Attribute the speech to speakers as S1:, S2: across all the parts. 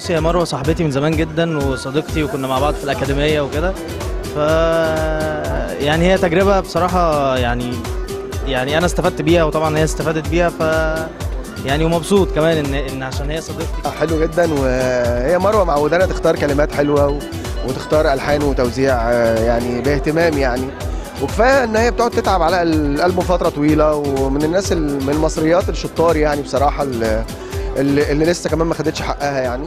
S1: بصي يا مروه صاحبتي من زمان جدا وصديقتي وكنا مع بعض في الاكاديميه وكده ف يعني هي تجربه بصراحه يعني يعني انا استفدت بيها وطبعا هي استفادت بيها ف يعني ومبسوط كمان ان ان عشان هي صديقتي
S2: حلو جدا وهي مروه معودانا تختار كلمات حلوه و... وتختار الحان وتوزيع آه، يعني باهتمام يعني وكفايه ان هي بتقعد تتعب على الالبوم فتره طويله ومن الناس ال- من المصريات الشطار يعني بصراحه اللي, اللي اللي لسه كمان ما خدتش حقها يعني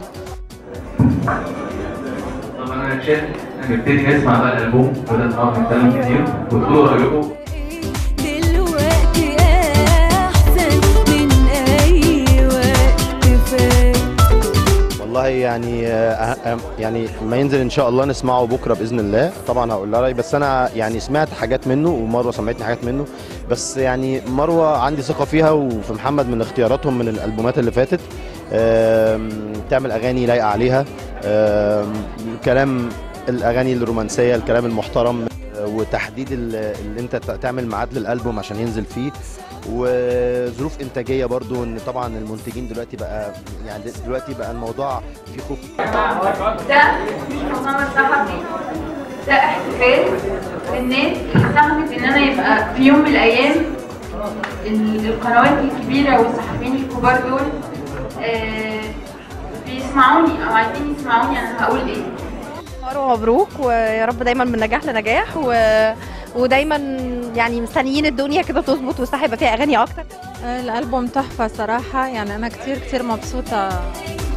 S3: طب انا شايف نبتدي نسمع بقى الالبوم وده نقعد نتكلم كتير وتقولوا رايكم
S4: دلوقتي احسن من اي وقت فات
S5: والله يعني آه، آه، يعني لما ينزل ان شاء الله نسمعه بكره باذن الله طبعا هقول لها رايي بس انا يعني سمعت حاجات منه ومروه سمعتني حاجات منه بس يعني مروه عندي ثقه فيها وفي محمد من اختياراتهم من الالبومات اللي فاتت آم، تعمل اغاني لايقه عليها آم، كلام الاغاني الرومانسيه الكلام المحترم آه، وتحديد ال- اللي انت ت- تعمل ميعاد للالبوم عشان ينزل فيه وظروف انتاجيه برضو ان طبعا المنتجين دلوقتي بقى يعني دلوقتي بقى الموضوع فيه خوف
S6: ده مؤتمر صحفي ده احتفال للناس اللي ساهمت ان انا يبقى في يوم من الايام ال- القنوات الكبيره والصحفيين الكبار دول آه، بيسمعوني او عايزين يسمعوني انا هقول ايه
S7: مروه مبروك ويا رب دايما من نجاح لنجاح و... ودايما يعني مستنيين الدنيا كده تظبط والساحه يبقى فيها اغاني اكتر
S8: الألبوم تحفة صراحة يعني أنا كتير كتير مبسوطة